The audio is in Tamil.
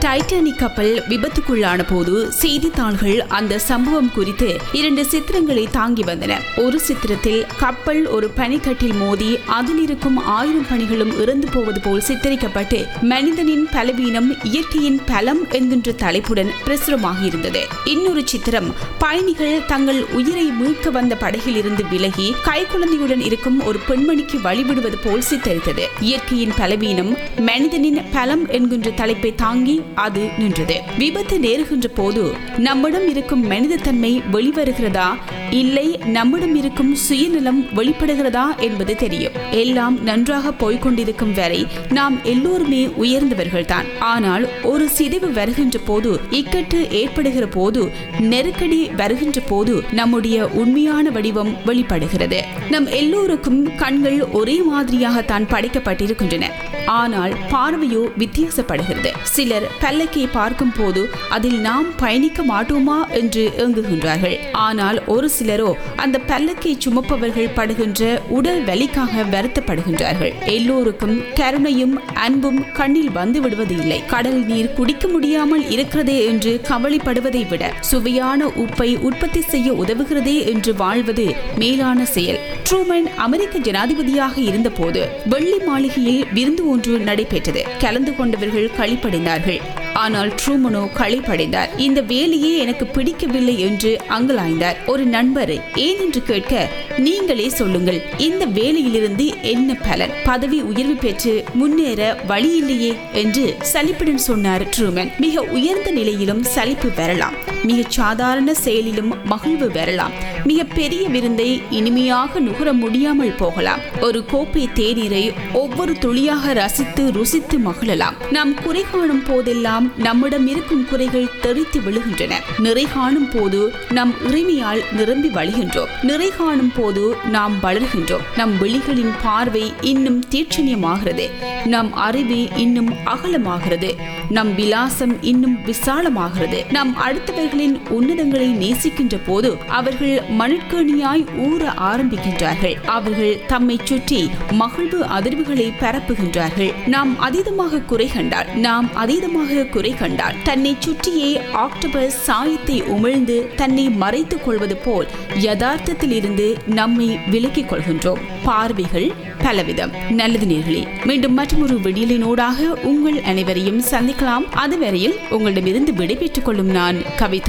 டைட்டானிக் கப்பல் விபத்துக்குள்ளான போது செய்தித்தாள்கள் அந்த சம்பவம் குறித்து இரண்டு சித்திரங்களை தாங்கி வந்தன ஒரு சித்திரத்தில் கப்பல் ஒரு பனிக்கட்டில் மோதி அதில் இருக்கும் ஆயிரம் பணிகளும் இறந்து போவது போல் சித்தரிக்கப்பட்டு மனிதனின் பலவீனம் இயற்கையின் பலம் என்கின்ற தலைப்புடன் பிரசுரமாக இருந்தது இன்னொரு சித்திரம் பயணிகள் தங்கள் உயிரை மீட்க வந்த படகில் இருந்து விலகி கைக்குழந்தையுடன் இருக்கும் ஒரு பெண்மணிக்கு வழிவிடுவது போல் சித்தரித்தது இயற்கையின் பலவீனம் மனிதனின் பலம் என்கின்ற தலைப்பை தாங்கி அது நின்றது விபத்து நேருகின்ற போது நம்மிடம் இருக்கும் மனிதத்தன்மை வெளிவருகிறதா இல்லை நம்மிடம் இருக்கும் சுயநலம் வெளிப்படுகிறதா என்பது தெரியும் எல்லாம் நன்றாக போய்க்கொண்டிருக்கும் வரை நாம் எல்லோருமே உயர்ந்தவர்கள்தான் ஆனால் ஒரு சிதைவு வருகின்ற போது இக்கட்டு ஏற்படுகிற போது நெருக்கடி வருகின்ற போது நம்முடைய உண்மையான வடிவம் வெளிப்படுகிறது நம் எல்லோருக்கும் கண்கள் ஒரே மாதிரியாகத்தான் படைக்கப்பட்டிருக்கின்றன ஆனால் பார்வையோ வித்தியாசப்படுகிறது சிலர் பல்லக்கை பார்க்கும் போது அதில் நாம் பயணிக்க மாட்டோமா என்று ஏங்குகின்றார்கள் ஆனால் ஒரு சிலரோ அந்த பல்லக்கை சுமப்பவர்கள் படுகின்ற உடல் வலிக்காக வருத்தப்படுகின்றார்கள் எல்லோருக்கும் கருணையும் அன்பும் கண்ணில் வந்து விடுவது இல்லை கடல் நீர் குடிக்க முடியாமல் இருக்கிறதே என்று கவலைப்படுவதை விட சுவையான உப்பை உற்பத்தி செய்ய உதவுகிறதே என்று வாழ்வது மேலான செயல் ட்ரூமன் அமெரிக்க ஜனாதிபதியாக இருந்தபோது வெள்ளி மாளிகையில் விருந்து ஒன்று நடைபெற்றது கலந்து கொண்டவர்கள் களிப்படைந்தார்கள் ஆனால் ட்ரூமனோ களிப்படைந்தார் இந்த வேலையே எனக்கு பிடிக்கவில்லை என்று அங்கலாய்ந்தார் ஒரு நண்பர் ஏன் என்று கேட்க நீங்களே சொல்லுங்கள் இந்த வேலையிலிருந்து என்ன பலன் பதவி உயர்வு பெற்று முன்னேற வழி இல்லையே என்று சலிப்புடன் சொன்னார் ட்ரூமன் மிக உயர்ந்த நிலையிலும் சலிப்பு வரலாம் மிக சாதாரண செயலிலும் மகிழ்வு வரலாம் மிக பெரிய விருந்தை இனிமையாக நுகர முடியாமல் போகலாம் ஒரு கோப்பை தேநீரை ஒவ்வொரு துளியாக ரசித்து ருசித்து மகிழலாம் நாம் குறை காணும் போதெல்லாம் நம்மிடம் இருக்கும் குறைகள் தெறித்து விழுகின்றன நிறை காணும் போது நம் இறைமையால் நிரம்பி வழிகின்றோம் நிறை காணும் போது நாம் வளர்கின்றோம் நம் விழிகளின் பார்வை இன்னும் தீட்சணியமாகிறது நம் அறிவு இன்னும் அகலமாகிறது நம் விலாசம் இன்னும் விசாலமாகிறது நம் அடுத்தவர்களின் உன்னதங்களை நேசிக்கின்ற போது அவர்கள் மணிற்கேணியாய் ஊற ஆரம்பிக்கின்றார்கள் அவர்கள் தம்மை சுற்றி மகிழ்வு அதிர்வுகளை பரப்புகின்றார்கள் நாம் அதீதமாக குறை கண்டால் நாம் அதீதமாக குறை கண்டால் தன்னை சுற்றியே ஆக்டோபஸ் சாயத்தை உமிழ்ந்து தன்னை மறைத்துக் கொள்வது போல் யதார்த்தத்தில் இருந்து நம்மை விலக்கிக் கொள்கின்றோம் பார்வைகள் பலவிதம் நல்லது நேர்களே மீண்டும் மற்றொரு விடியலினூடாக உங்கள் அனைவரையும் சந்திக்கலாம் அதுவரையில் உங்களிடமிருந்து விடைபெற்றுக் கொள்ளும் நான் கவிதா